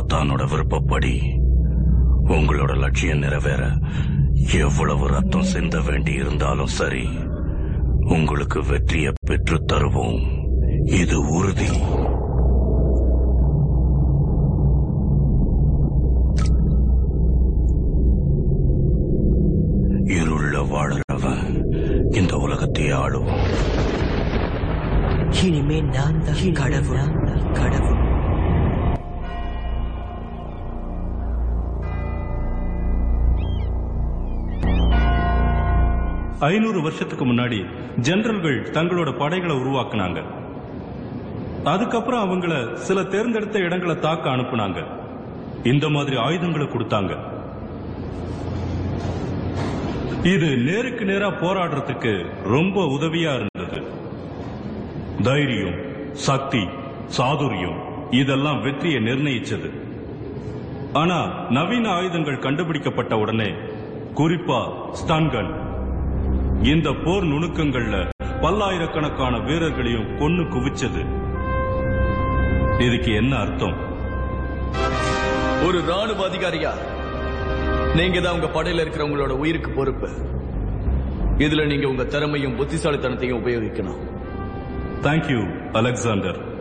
சாத்தானோட விருப்பப்படி உங்களோட லட்சியம் நிறைவேற எவ்வளவு ரத்தம் சிந்த வேண்டி இருந்தாலும் சரி உங்களுக்கு வெற்றியை பெற்றுத் தருவோம் இது உறுதி இருள வாழறவன் இந்த உலகத்தை ஆளுவான் இனிமே நான் தான் கடவுள் கடவுள் ஐநூறு வருஷத்துக்கு முன்னாடி ஜெனரல்கள் தங்களோட படைகளை உருவாக்குனாங்க அதுக்கப்புறம் அவங்கள சில தேர்ந்தெடுத்த இடங்களை தாக்க அனுப்புனாங்க இந்த மாதிரி ஆயுதங்களை கொடுத்தாங்க இது நேருக்கு நேரா போராடுறதுக்கு ரொம்ப உதவியா இருந்தது தைரியம் சக்தி சாதுரியம் இதெல்லாம் வெற்றியை நிர்ணயிச்சது ஆனா நவீன ஆயுதங்கள் கண்டுபிடிக்கப்பட்ட உடனே குறிப்பா ஸ்டன்கன் இந்த போர் நுணுக்கங்கள்ல பல்லாயிரக்கணக்கான வீரர்களையும் கொன்னு குவிச்சது இதுக்கு என்ன அர்த்தம் ஒரு ராணுவ அதிகாரியா நீங்க தான் உங்க படையில இருக்கிறவங்களோட உயிருக்கு பொறுப்பு இதுல நீங்க உங்க திறமையும் புத்திசாலித்தனத்தையும் உபயோகிக்கணும் தேங்க்யூ அலெக்சாண்டர்